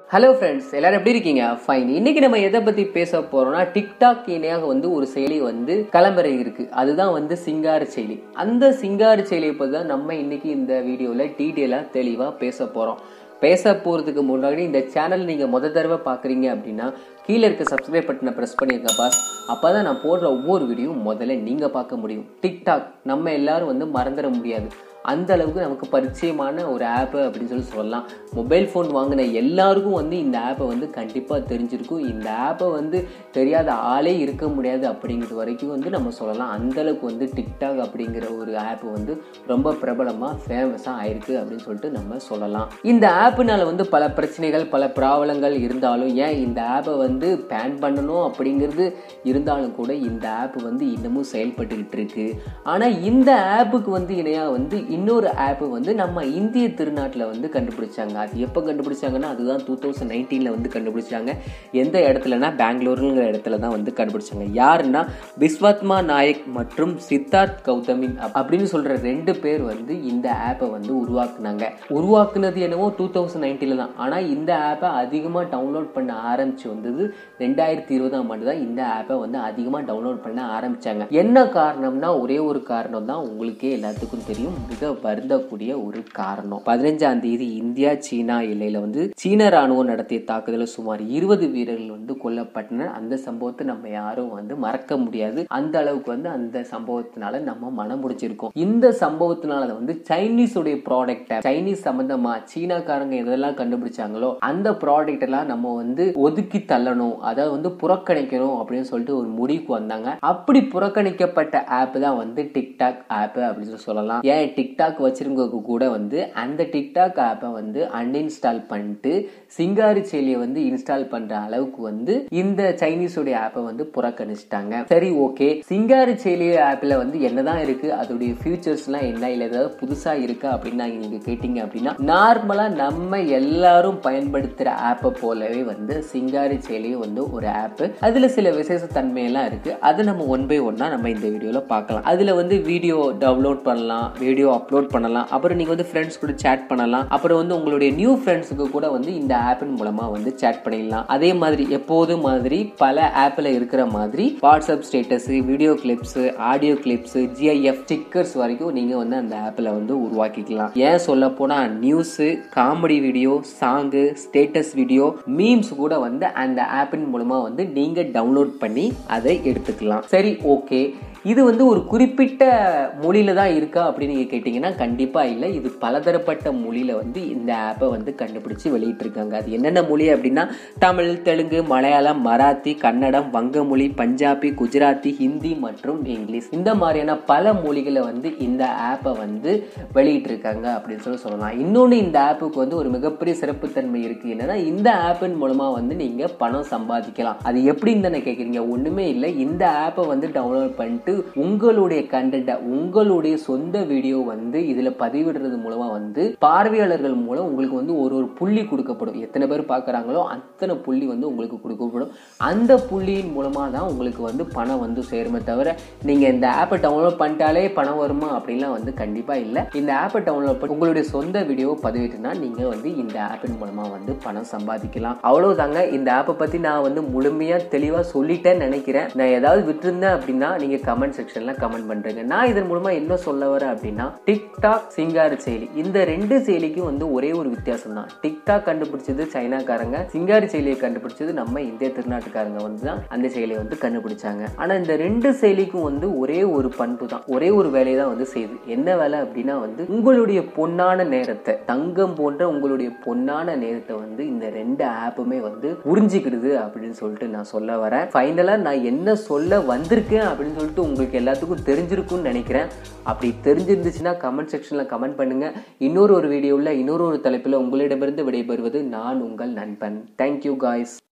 hello friends எல்லாரும் எப்படி இருக்கீங்க ஃபைன் இன்னைக்கு நம்ம எதை பத்தி பேச போறோம்னா டிக்டாக் இணையாக வந்து ஒரு செயலி வந்து கிளம்புற இருக்கு அதுதான் வந்து சிங்கார செயலி அந்த சிங்கார செயலியை பத்தி தான் நம்ம இன்னைக்கு இந்த வீடியோல டீட்டெயிலா தெளிவா பேச போறோம் பேச போறதுக்கு முன்னாடி இந்த சேனல் நீங்க முத தடவை பாக்குறீங்க அப்படின்னா கீழே இருக்க சப்ஸ்கிரைப் பட்டனை ப்ரெஸ் பண்ணிருங்க பாஸ் அப்பதான் நான் போடுற ஒவ்வொரு வீடியோவும் முதல்ல நீங்க பார்க்க முடியும் டிக்டாக் நம்ம எல்லாரும் வந்து மறந்துட முடியாது அந்த அளவுக்கு நமக்கு பரிச்சயமான ஒரு ஆப்பு அப்படின்னு சொல்லி சொல்லலாம் மொபைல் ஃபோன் வாங்கின எல்லாருக்கும் வந்து இந்த ஆப்பை வந்து கண்டிப்பாக தெரிஞ்சிருக்கும் இந்த ஆப்பை வந்து தெரியாத ஆளே இருக்க முடியாது அப்படிங்கிறது வரைக்கும் வந்து நம்ம சொல்லலாம் அந்த அளவுக்கு வந்து டிக்டாக் அப்படிங்கிற ஒரு ஆப் வந்து ரொம்ப பிரபலமாக ஃபேமஸாக ஆயிருக்கு அப்படின்னு சொல்லிட்டு நம்ம சொல்லலாம் இந்த ஆப்புனால வந்து பல பிரச்சனைகள் பல ப்ராப்ளங்கள் இருந்தாலும் ஏன் இந்த ஆப்பை வந்து பேன் பண்ணணும் அப்படிங்கிறது இருந்தாலும் கூட இந்த ஆப் வந்து இன்னமும் செயல்பட்டுக்கிட்டு இருக்கு ஆனால் இந்த ஆப்புக்கு வந்து இணையாக வந்து இன்னொரு ஆப் வந்து நம்ம இந்திய திருநாட்டில் வந்து கண்டுபிடிச்சாங்க அது எப்போ கண்டுபிடிச்சாங்கன்னா அதுதான் டூ தௌசண்ட் நைன்டீனில் வந்து கண்டுபிடிச்சாங்க எந்த இடத்துலனா பெங்களூருங்கிற இடத்துல தான் வந்து கண்டுபிடிச்சாங்க யாருன்னா பிஸ்வத்மா நாயக் மற்றும் சித்தார்த் கௌதமின் அப்~ அப்படின்னு சொல்ற ரெண்டு பேர் வந்து இந்த ஆப்பை வந்து உருவாக்குனாங்க உருவாக்குனது என்னவோ டூ தௌசண்ட் நைன்டீனில் தான் ஆனால் இந்த ஆப்பை அதிகமாக டவுன்லோட் பண்ண ஆரம்பிச்சு வந்தது ரெண்டாயிரத்தி இருபதாம் ஆண்டு தான் இந்த ஆப்பை வந்து அதிகமாக டவுன்லோட் பண்ண ஆரம்பிச்சாங்க என்ன காரணம்னா ஒரே ஒரு காரணம் தான் உங்களுக்கே எல்லாத்துக்கும் தெரியும் மிக வருந்தக்கூடிய ஒரு காரணம் பதினஞ்சாம் தேதி இந்தியா சீனா எல்லையில வந்து சீன ராணுவம் நடத்திய தாக்குதலில் சுமார் இருபது வீரர்கள் வந்து கொல்லப்பட்டனர் அந்த சம்பவத்தை நம்ம யாரும் வந்து மறக்க முடியாது அந்த அளவுக்கு வந்து அந்த சம்பவத்தினால நம்ம மனம் முடிச்சிருக்கோம் இந்த சம்பவத்தினால வந்து சைனீஸுடைய ப்ராடக்ட் சைனீஸ் சம்பந்தமா சீனாக்காரங்க எதெல்லாம் கண்டுபிடிச்சாங்களோ அந்த ப்ராடக்ட் எல்லாம் நம்ம வந்து ஒதுக்கி தள்ளணும் அதை வந்து புறக்கணிக்கணும் அப்படின்னு சொல்லிட்டு ஒரு முடிவுக்கு வந்தாங்க அப்படி புறக்கணிக்கப்பட்ட ஆப் தான் வந்து டிக்டாக் ஆப் அப்படின்னு சொல்லி சொல்லலாம் ஏன் டிக்டாக் வச்சிருக்கவங்க கூட வந்து அந்த டிக்டாக் ஆப்பை வந்து அன்இன்ஸ்டால் பண்ணிட்டு சிங்காரி செயலியை வந்து இன்ஸ்டால் பண்ற அளவுக்கு வந்து இந்த சைனீஸோடைய ஆப்பை வந்து புறக்கணிச்சிட்டாங்க சரி ஓகே சிங்காரி செயலி ஆப்ல வந்து என்னதான் இருக்கு அதோடைய ஃபியூச்சர்ஸ் எல்லாம் என்ன இல்ல ஏதாவது புதுசா இருக்கா அப்படின்னு நீங்க கேட்டீங்க அப்படின்னா நார்மலா நம்ம எல்லாரும் பயன்படுத்துற ஆப்பை போலவே வந்து சிங்காரி செயலியும் வந்து ஒரு ஆப் அதுல சில விசேஷ தன்மையெல்லாம் இருக்கு அதை நம்ம ஒன் பை ஒன்னா நம்ம இந்த வீடியோல பார்க்கலாம் அதுல வந்து வீடியோ டவுன்லோட் பண்ணலாம் வீடியோ அப்லோட் பண்ணலாம் அப்புறம் நீங்க வந்து ஃப்ரெண்ட்ஸ் கூட சேட் பண்ணலாம் அப்புறம் வந்து உங்களுடைய நியூ ஃப்ரெண்ட்ஸுக்கு கூட வந்து இந்த ஆப்பின் மூலமா வந்து சேட் பண்ணிடலாம் அதே மாதிரி எப்போதும் மாதிரி பல ஆப்ல இருக்கிற மாதிரி WhatsApp status video clips audio clips GIF stickers வரைக்கும் நீங்க வந்து அந்த ஆப்ல வந்து உருவாக்கிக்கலாம் ஏன் சொல்ல போனா news comedy video song status video memes கூட வந்து அந்த ஆப்பின் மூலமா வந்து நீங்க டவுன்லோட் பண்ணி அதை எடுத்துக்கலாம் சரி ஓகே இது வந்து ஒரு குறிப்பிட்ட மொழியில தான் இருக்கா அப்படின்னு நீங்க கேட்டீங்கன்னா கண்டிப்பா இல்லை இது பலதரப்பட்ட மொழியில வந்து இந்த ஆப்பை வந்து கண்டுபிடிச்சு வெளியிட்டிருக்காங்க அது என்னென்ன மொழி அப்படின்னா தமிழ் தெலுங்கு மலையாளம் மராத்தி கன்னடம் வங்கமொழி பஞ்சாபி குஜராத்தி ஹிந்தி மற்றும் இங்கிலீஷ் இந்த மாதிரியான பல மொழிகளை வந்து இந்த ஆப்பை வந்து வெளியிட்டிருக்காங்க அப்படின்னு சொல்லி சொல்லலாம் இன்னொன்று இந்த ஆப்புக்கு வந்து ஒரு மிகப்பெரிய சிறப்புத்தன்மை இருக்கு என்னன்னா இந்த ஆப்பின் மூலமா வந்து நீங்க பணம் சம்பாதிக்கலாம் அது எப்படின்னு தானே கேட்குறீங்க ஒண்ணுமே இல்லை இந்த ஆப்பை வந்து டவுன்லோட் பண்ணிட்டு உங்களுடைய கண்டென்ட்டை உங்களுடைய சொந்த வீடியோ வந்து இதுல பதிவிடுறது மூலமா வந்து பார்வையாளர்கள் மூலம் உங்களுக்கு வந்து ஒரு ஒரு புள்ளி கொடுக்கப்படும் எத்தனை பேர் பார்க்குறாங்களோ அத்தனை புள்ளி வந்து உங்களுக்கு கொடுக்கப்படும் அந்த புள்ளியின் மூலமா தான் உங்களுக்கு வந்து பணம் வந்து சேருமே தவிர நீங்க இந்த ஆப்பை டவுன்லோட் பண்ணிட்டாலே பணம் வருமா அப்படின்லாம் வந்து கண்டிப்பா இல்லை இந்த ஆப்பை டவுன்லோட் பண்ணி உங்களுடைய சொந்த வீடியோவை பதிவிட்டுனா நீங்க வந்து இந்த ஆப்பின் மூலமா வந்து பணம் சம்பாதிக்கலாம் அவ்வளவுதாங்க இந்த ஆப்பை பத்தி நான் வந்து முழுமையா தெளிவா சொல்லிட்டேன்னு நினைக்கிறேன் நான் ஏதாவது விட்டுருந்தேன் அப்படின்னா நீங்க கமெண்ட் செக்ஷன்ல கமெண்ட் பண்றீங்க நான் இதன் மூலமா என்ன சொல்ல வரேன் அப்படின்னா டிக்டாக் சிங்காரி செயலி இந்த ரெண்டு செயலிக்கும் வந்து ஒரே ஒரு வித்தியாசம் தான் டிக்டாக் கண்டுபிடிச்சது சைனாக்காரங்க சிங்காரி செயலியை கண்டுபிடிச்சது நம்ம இந்திய திருநாட்டுக்காரங்க வந்து தான் அந்த செயலியை வந்து கண்டுபிடிச்சாங்க ஆனா இந்த ரெண்டு செயலிக்கும் வந்து ஒரே ஒரு பண்பு தான் ஒரே ஒரு வேலையை தான் வந்து செய்யுது என்ன வேலை அப்படின்னா வந்து உங்களுடைய பொன்னான நேரத்தை தங்கம் போன்ற உங்களுடைய பொன்னான நேரத்தை வந்து இந்த ரெண்டு ஆப்புமே வந்து உறிஞ்சிக்கிடுது அப்படின்னு சொல்லிட்டு நான் சொல்ல வரேன் ஃபைனலா நான் என்ன சொல்ல வந்திருக்கேன் அப்படின்னு சொல்லிட்டு உங்களுக்கு எல்லாத்துக்கும் தெரிஞ்சிருக்கும்னு நினைக்கிறேன் அப்படி தெரிஞ்சிருந்துச்சுன்னா கமெண்ட் செக்ஷனில் கமெண்ட் பண்ணுங்க இன்னொரு ஒரு வீடியோவில் இன்னொரு ஒரு தலைப்பில் உங்களிடமிருந்து விடைபெறுவது நான் உங்கள் நண்பன் தேங்க்யூ காய்ஸ்